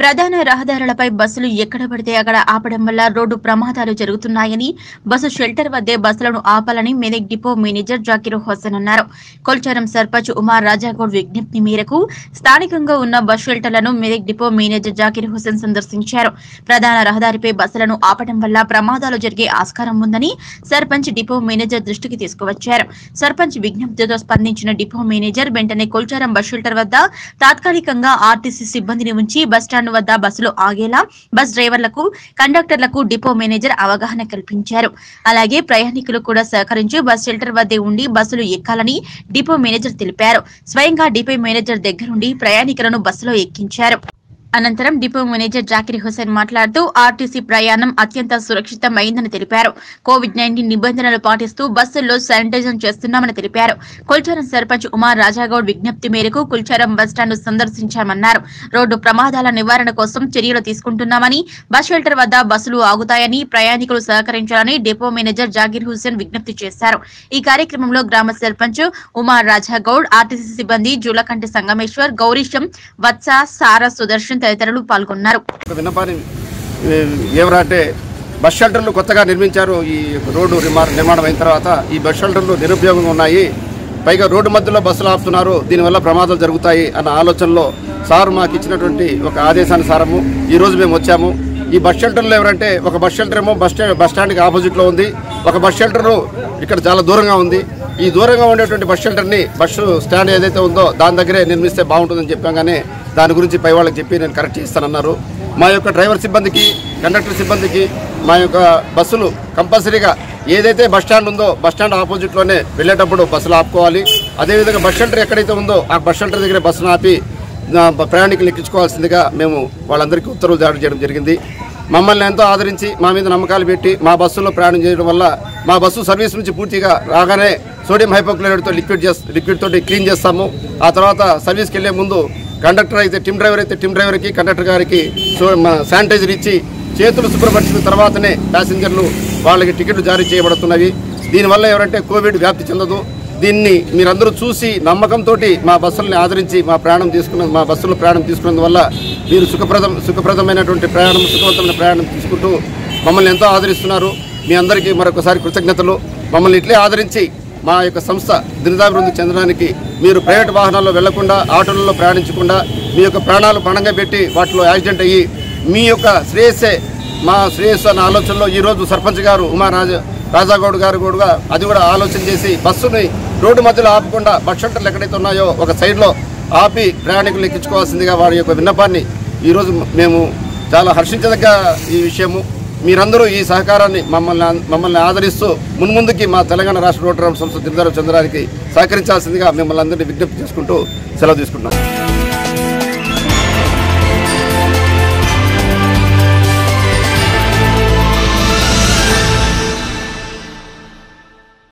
ప్రధాన రహదారులపై బస్సులు ఎక్కడ పడితే అక్కడ ఆపడం వల్ల రోడ్డు ప్రమాదాలు జరుగుతున్నాయని బస్సు షెల్టర్ వద్దే బస్సులను ఆపాలని మెదక్ డిపో మేనేజర్ జాకిర్ హుస్సేన్ అన్నారు కొల్చారం సర్పంచ్ ఉమార్ రాజాగౌడ్ విజ్ఞప్తి మేరకు స్థానికంగా ఉన్న బస్ షెల్టర్లను మెదక్ డిపో మేనేజర్ జాకిర్ హుస్సేన్ సందర్శించారు ప్రధాన రహదారిపై బస్సులను ఆపడం వల్ల ప్రమాదాలు జరిగే ఆస్కారం ఉందని సర్పంచ్ డిపో మేనేజర్ దృష్టికి తీసుకువచ్చారు సర్పంచ్ విజ్ఞప్తితో స్పందించిన డిపో మేనేజర్ వెంటనే కొల్చారం బస్ షెల్టర్ వద్ద తాత్కాలికంగా ఆర్టీసీ సిబ్బందిని ఉంచి బస్టాండ్ వద్ద బస్సులు ఆగేలా బస్ డ్రైవర్లకు కండక్టర్లకు డిపో మేనేజర్ అవగాహన కల్పించారు అలాగే ప్రయాణికులు కూడా సహకరించి బస్ షెల్టర్ వద్దే ఉండి బస్సులు ఎక్కాలని డిపో మేనేజర్ తెలిపారు స్వయంగా డిపో మేనేజర్ దగ్గరుండి ప్రయాణికులను బస్సులో ఎక్కించారు అనంతరం డిపో మేనేజర్ జాకిర్ హుసేన్ మాట్లాడుతూ ఆర్టీసీ ప్రయాణం అత్యంత సురక్షితమైందని తెలిపారు కోవిడ్ నైన్టీన్ నిబంధనలు పాటిస్తూ బస్సుల్లో శానిటైజర్ చేస్తున్నామని తెలిపారు కుల్చారం సర్పంచ్ ఉమార్ రాజాగౌడ్ విజ్ఞప్తి మేరకు కుల్చారం బస్టాండ్ సందర్శించామన్నారు రోడ్డు ప్రమాదాల నివారణ కోసం చర్యలు తీసుకుంటున్నామని బస్ షెల్టర్ వద్ద బస్సులు ఆగుతాయని ప్రయాణికులు సహకరించాలని డిపో మేనేజర్ జాకిర్ హుసేన్ విజ్ఞప్తి చేశారు ఈ కార్యక్రమంలో గ్రామ సర్పంచ్ ఉమార్ రాజాగౌడ్ ఆర్టీసీ సిబ్బంది జూలకంటి సంగమేశ్వర్ గౌరీశం వత్స సారా సుదర్శన్ తదితరులు పాల్గొన్నారు ఒక విన్నపాన్ని ఏ, ఏమరా అంటే బస్ షెల్టర్లు కొత్తగా నిర్మించారు ఈ రోడ్డు నిర్మా- నిర్మాణం అయిన తర్వాత ఈ బస్ షెల్టర్లు నిరుపయోగంగా ఉన్నాయి పైగా రోడ్డు మధ్యలో బస్సులు ఆపుతున్నారు దీనివల్ల ప్రమాదాలు జరుగుతాయి అన్న ఆలోచనలో సార్ మాకు ఇచ్చినటువంటి ఒక ఆదేశానుసారము ఈ రోజు మేము వచ్చాము ఈ బస్ షెల్టర్లో ఎవరంటే ఒక బస్ షెల్టర్ ఏమో బస్ స్టాండ్ బస్ స్టాండ్కి ఆపోజిట్లో ఉంది ఒక బస్ షెల్టర్ ఇక్కడ చాలా దూరంగా ఉంది ఈ దూరంగా ఉండేటువంటి బస్ షెల్టర్ని బస్సు స్టాండ్ ఏదైతే ఉందో దాని దగ్గరే నిర్మిస్తే బాగుంటుందని చెప్పాగానే దాని గురించి పై వాళ్ళకి చెప్పి నేను కరెక్ట్ చేస్తానన్నారు మా యొక్క డ్రైవర్ సిబ్బందికి కండక్టర్ సిబ్బందికి మా యొక్క బస్సులు కంపల్సరీగా ఏదైతే బస్ స్టాండ్ ఉందో బస్ స్టాండ్ ఆపోజిట్లోనే వెళ్ళేటప్పుడు బస్సులు ఆపుకోవాలి అదేవిధంగా బస్ షెల్టర్ ఎక్కడైతే ఉందో ఆ బస్ షెల్టర్ దగ్గర బస్సును ఆపి ఆ, ప్రయాణికులు ఎక్కించుకోవాల్సిందిగా మేము వాళ్ళందరికీ ఉత్తర్వులు జారీ చేయడం జరిగింది మమ్మల్ని ఎంతో ఆదరించి మా మీద నమ్మకాలు పెట్టి మా బస్సులో ప్రయాణం చేయడం వల్ల మా బస్సు సర్వీస్ నుంచి పూర్తిగా రాగానే సోడియం హైపోక్లోరైడ్తో లిక్విడ్ చేస్ లిక్విడ్ తోటి క్లీన్ చేస్తాము ఆ తర్వాత సర్వీస్కి వెళ్ళే ముందు కండక్టర్ అయితే టిమ్ డ్రైవర్ అయితే టిమ్ డ్రైవర్కి కండక్టర్ గారికి సో మన శానిటైజర్ ఇచ్చి చేతులు శుభ్రపరిచిన తర్వాతనే ప్యాసింజర్లు వాళ్ళకి టికెట్లు జారీ చేయబడుతున్నవి దీనివల్ల ఎవరంటే కోవిడ్ వ్యాప్తి చెందదు దీన్ని మీరందరూ చూసి నమ్మకంతో మా బస్సుల్ని ఆదరించి మా ప్రయాణం తీసుకున్న మా బస్సులో ప్రయాణం తీసుకున్నందువల్ల మీరు సుఖప్రదం సుఖప్రదమైనటువంటి ప్రయాణం సుఖవంతమైన ప్రయాణం తీసుకుంటూ మమ్మల్ని ఎంతో ఆదరిస్తున్నారు మీ అందరికీ మరొకసారి కృతజ్ఞతలు మమ్మల్ని ఇట్లే ఆదరించి మా యొక్క సంస్థ దినదాభివృద్ధి చెందడానికి మీరు ప్రైవేట్ వాహనాల్లో వెళ్లకుండా ఆటోలలో ప్రయాణించకుండా మీ యొక్క ప్రాణాలు పణంగా పెట్టి వాటిలో యాక్సిడెంట్ అయ్యి మీ యొక్క శ్రేయస్సే మా శ్రేయస్సు అన్న ఆలోచనలో ఈరోజు సర్పంచ్ గారు ఉమా రాజ రాజాగౌడ్ గారు కూడా అది కూడా ఆలోచన చేసి బస్సుని రోడ్డు మధ్యలో ఆపకుండా బస్ షెల్టర్లు ఎక్కడైతే ఉన్నాయో ఒక సైడ్లో ఆపి ప్రయాణికులు ఎక్కించుకోవాల్సిందిగా వారి యొక్క విన్నపాన్ని ఈరోజు మేము చాలా హర్షించదగ్గ ఈ విషయము మీరందరూ ఈ సహకారాన్ని మమ్మల్ని మమ్మల్ని ఆదరిస్తూ మున్ముందుకి మా తెలంగాణ రాష్ట్ర రోడ్డు సంస్థ దినదారు చెందడానికి సహకరించాల్సిందిగా మిమ్మల్ని అందరినీ విజ్ఞప్తి చేసుకుంటూ సెలవు తీసుకుంటున్నాం